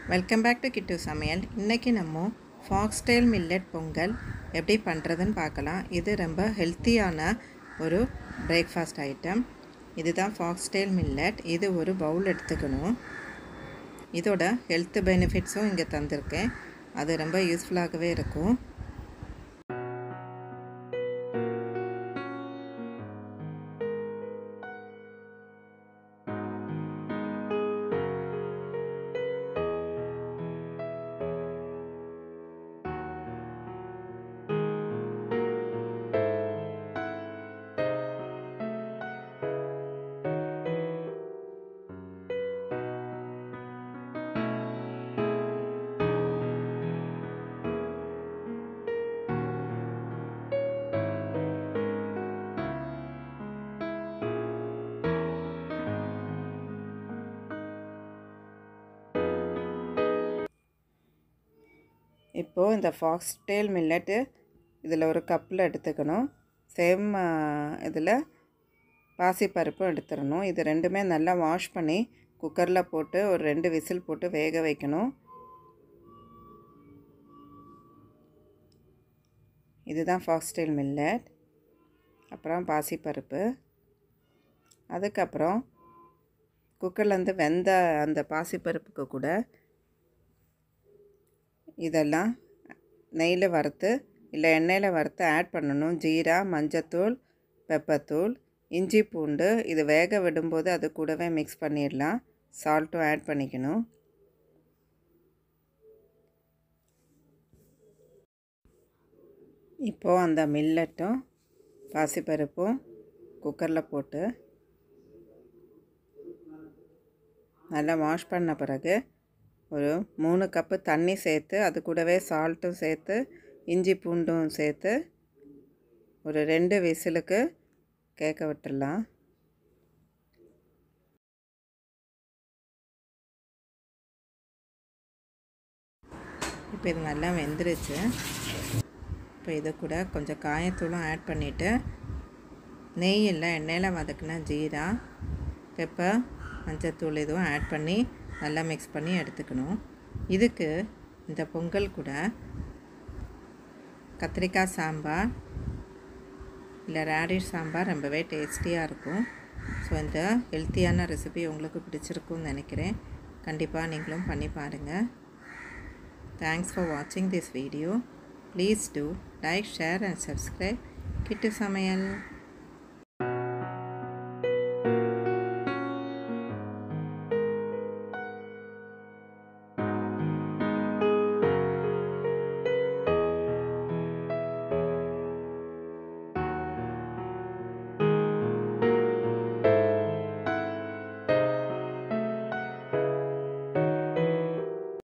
welcome back to கிட்டு சமையல் இன்றைக்கி நம்ம ஃபாக்ஸ்டைல் மில்லட் பொங்கல் எப்படி பண்ணுறதுன்னு பார்க்கலாம் இது ரொம்ப ஹெல்த்தியான ஒரு பிரேக்ஃபாஸ்ட் ஐட்டம் இதுதான் ஃபாக்ஸ்டைல் மில்லட் இது ஒரு பவுல் எடுத்துக்கணும் இதோட ஹெல்த் பெனிஃபிட்ஸும் இங்கே தந்திருக்கேன் அது ரொம்ப யூஸ்ஃபுல்லாகவே இருக்கும் இப்போது இந்த ஃபாக்ஸ்டேல் மில்லட்டு இதில் ஒரு கப்பில் எடுத்துக்கணும் சேம் இதில் பாசிப்பருப்பும் எடுத்துடணும் இது ரெண்டுமே நல்லா வாஷ் பண்ணி குக்கரில் போட்டு ஒரு ரெண்டு விசில் போட்டு வேக வைக்கணும் இதுதான் ஃபாக்ஸ்டேல் மில்லட் அப்புறம் பாசிப்பருப்பு அதுக்கப்புறம் குக்கர்லேருந்து வெந்த அந்த பாசிப்பருப்புக்கு கூட இதெல்லாம் நெய்யில் வறுத்து இல்லை எண்ணெயில் வறுத்து ஆட் பண்ணணும் ஜீரா மஞ்சத்தூள் பெப்பத்தூள் இஞ்சி பூண்டு இது வேக விடும்போது அது கூடவே மிக்ஸ் பண்ணிடலாம் சால்ட்டும் ஆட் பண்ணிக்கணும் இப்போது அந்த மில்லட்டும் பாசிப்பருப்பும் குக்கரில் போட்டு நல்லா வாஷ் பண்ண பிறகு ஒரு மூணு கப்பு தண்ணி சேர்த்து அது கூடவே சால்ட்டும் சேர்த்து இஞ்சி பூண்டும் சேர்த்து ஒரு ரெண்டு விசிலுக்கு கேட்க விட்டுடலாம் இப்போ இது நல்லா வெந்துருச்சு இப்போ இது கூட கொஞ்சம் காயத்தூளும் ஆட் பண்ணிவிட்டு நெய் இல்லை எண்ணெயில் வதக்கின ஜீரா பெப்பர் மஞ்சத்தூள் இதுவும் ஆட் பண்ணி நல்லா மிக்ஸ் பண்ணி எடுத்துக்கணும் இதுக்கு இந்த பொங்கல் கூட கத்திரிக்காய் சாம்பார் இல்லை ரேடிஷ் சாம்பார் ரொம்பவே டேஸ்டியாக இருக்கும் ஸோ இந்த ஹெல்த்தியான ரெசிபி உங்களுக்கு பிடிச்சிருக்கும்னு நினைக்கிறேன் கண்டிப்பாக நீங்களும் பண்ணி பாருங்கள் தேங்க்ஸ் ஃபார் வாட்சிங் this video please do like share and subscribe Kittu சமையல்